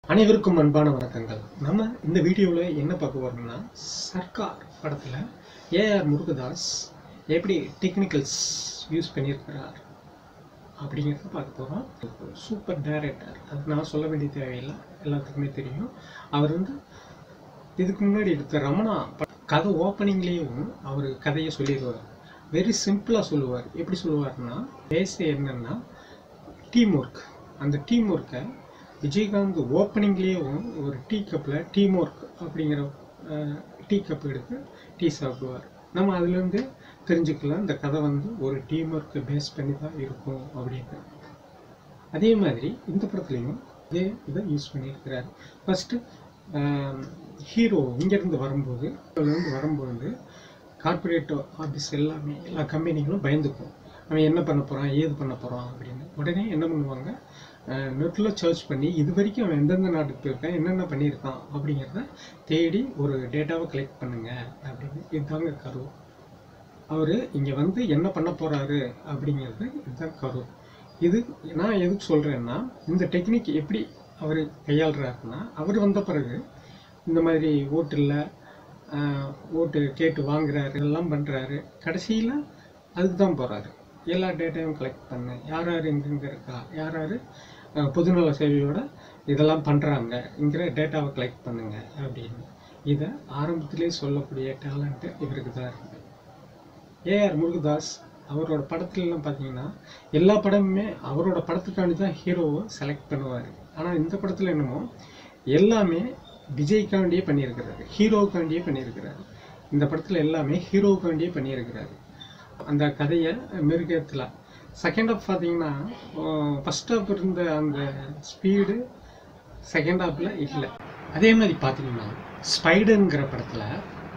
அனைவருக்கும் அன்பான வணக்கங்கள் நம்ம இந்த வீடியோவில் என்ன பார்க்க போறோம்னா சர்க்கார் படத்தில் ஏஆர் முருகதாஸ் எப்படி டெக்னிக்கல்ஸ் யூஸ் பண்ணியிருக்கிறார் அப்படிங்கிறத பார்க்க போகிறோம் சூப்பர் டைரக்டர் அது நான் சொல்ல வேண்டிய தேவையில்லை எல்லாத்துக்குமே தெரியும் அவர் வந்து இதுக்கு முன்னாடி எடுத்த ரமணா ப- கதை ஓப்பனிங்லேயும் அவர் கதையை சொல்லிடுவார் வெரி சிம்பிளாக சொல்லுவார் எப்படி சொல்லுவார்னா பேச என்னன்னா டீம் ஒர்க் அந்த டீம் ஒர்க்கை விஜயகாந்த் ஓப்பனிங்லேயும் ஒரு டீ கப்பில் டீம் ஒர்க் அப்படிங்கிற டீ கப் எடுத்து டீ சாப்பிடுவார் நம்ம அதுலேருந்து தெரிஞ்சுக்கலாம் இந்த கதை வந்து ஒரு டீம் ஒர்க்கை பேஸ் பண்ணி தான் இருக்கும் அப்படின்னு அதே மாதிரி இந்த படத்துலையும் இதே இதை யூஸ் பண்ணியிருக்கிறார் ஃபஸ்ட்டு ஹீரோ இங்கேருந்து வரும்போது இருந்து வரும்போது கார்ப்பரேட் ஆஃபீஸ் எல்லாமே எல்லா கம்பெனிகளும் பயந்துக்கும் அவன் என்ன பண்ண போகிறான் ஏது பண்ண போகிறான் அப்படின்னு உடனே என்ன பண்ணுவாங்க நெட்டில் சர்ச் பண்ணி இது வரைக்கும் அவன் எந்தெந்த நாட்டுக்கு போயிருக்கான் என்னென்ன பண்ணியிருக்கான் அப்படிங்கிறத தேடி ஒரு டேட்டாவை கலெக்ட் பண்ணுங்க அப்படின்னு இதுதாங்க கரு அவர் இங்கே வந்து என்ன பண்ண போகிறாரு அப்படிங்கிறது இதுதான் கரு இது நான் எதுக்கு சொல்கிறேன்னா இந்த டெக்னிக் எப்படி அவர் கையாளுறாருன்னா அவர் வந்த பிறகு இந்த மாதிரி ஓட்டில் ஓட்டு கேட்டு வாங்குறாரு எல்லாம் பண்ணுறாரு கடைசியில் அதுக்கு தான் போகிறாரு எல்லா டேட்டாவும் கலெக்ட் பண்ண யார் யார் எங்கெங்கே இருக்கா யார் யார் அஹ், பொதுநல சேவையோட இதெல்லாம் பண்ணுறாங்கங்கிற டேட்டாவை கலெக்ட் பண்ணுங்க அப்படின்னு இதை ஆரம்பத்திலே சொல்லக்கூடிய டேலண்ட்டு இவருக்கு தான் இருக்குது ஏஆர் முருகதாஸ் அவரோட படத்துலலாம் பார்த்தீங்கன்னா எல்லா படமுமே அவரோட படத்துக்காண்டி தான் ஹீரோவை செலக்ட் பண்ணுவார் ஆனால் இந்த படத்தில் என்னமோ எல்லாமே விஜய்க்காண்டியே பண்ணியிருக்கிறாரு ஹீரோவுக்காண்டியே பண்ணியிருக்கிறாரு இந்த படத்தில் எல்லாமே ஹீரோவுக்காண்டியே பண்ணியிருக்கிறாரு அந்த கதையை மிருகத்தில் செகண்ட் ஹாஃப் பார்த்தீங்கன்னா ஃபஸ்ட் ஹாஃப் இருந்த அந்த ஸ்பீடு செகண்ட் ஹாஃபில் இல்லை அதே மாதிரி பார்த்தீங்கன்னா ஸ்பைடருங்கிற படத்தில்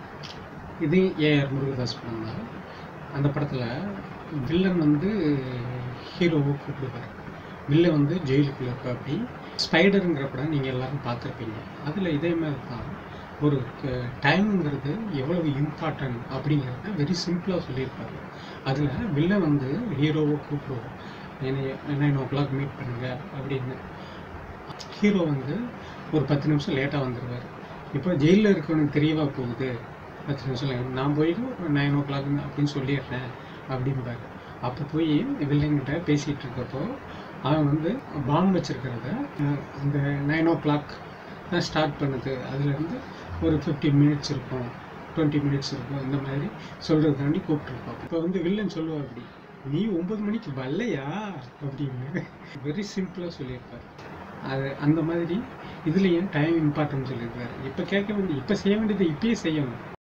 இது ஏஆர் முருகதாஸ் படம் தான் அந்த படத்தில் வில்லன் வந்து ஹீரோவை கூப்பிடுவார் வில்லன் வந்து ஜெயிலுக்குள்ள அப்படி ஸ்பைடருங்கிற படம் நீங்கள் எல்லாரும் பார்த்துருப்பீங்க அதில் இதே மாதிரி தான் ஒரு டைமுங்கிறது எவ்வளவு இம்பார்ட்டன்ட் அப்படிங்கிறத வெரி சிம்பிளாக சொல்லியிருப்பாரு அதில் வில்லன் வந்து ஹீரோவை கூப்பிடுவோம் என்னை நைன் ஓ கிளாக் மீட் பண்ணுங்க அப்படின்னு ஹீரோ வந்து ஒரு பத்து நிமிஷம் லேட்டாக வந்துடுவார் இப்போ ஜெயிலில் இருக்கவனுக்கு தெரியவா போகுது பத்து நிமிஷம் late. நான் போயிட்டு நைன் ஓ கிளாக் அப்படின்னு சொல்லிடுறேன் அப்படிம்பாரு அப்போ போய் வில்லங்கிட்ட பேசிகிட்டு இருக்கப்போ அவன் வந்து பாம்பு வச்சிருக்கிறத அஹ், இந்த நைன் ஓ கிளாக் தான் ஸ்டார்ட் பண்ணுது அதுலேருந்து ஒரு ஃபிஃப்டீன் மினிட்ஸ் இருக்கும் டுவெண்ட்டி மினிட்ஸ் இருக்கும் இந்த மாதிரி சொல்கிறதுக்காண்டி கூப்பிட்டுருப்பான் இப்போ வந்து வில்லன் சொல்லுவா அப்படி நீ ஒன்பது மணிக்கு வரலையா அப்படின்னு வெரி சிம்பிளாக சொல்லியிருப்பார் அது அந்த மாதிரி இதுலேயும் டைம் இம்பார்ட்டன்ட் சொல்லியிருக்காரு இப்போ கேட்க வேண்டிய இப்போ செய்ய வேண்டியதை இப்பயே செய்யணும்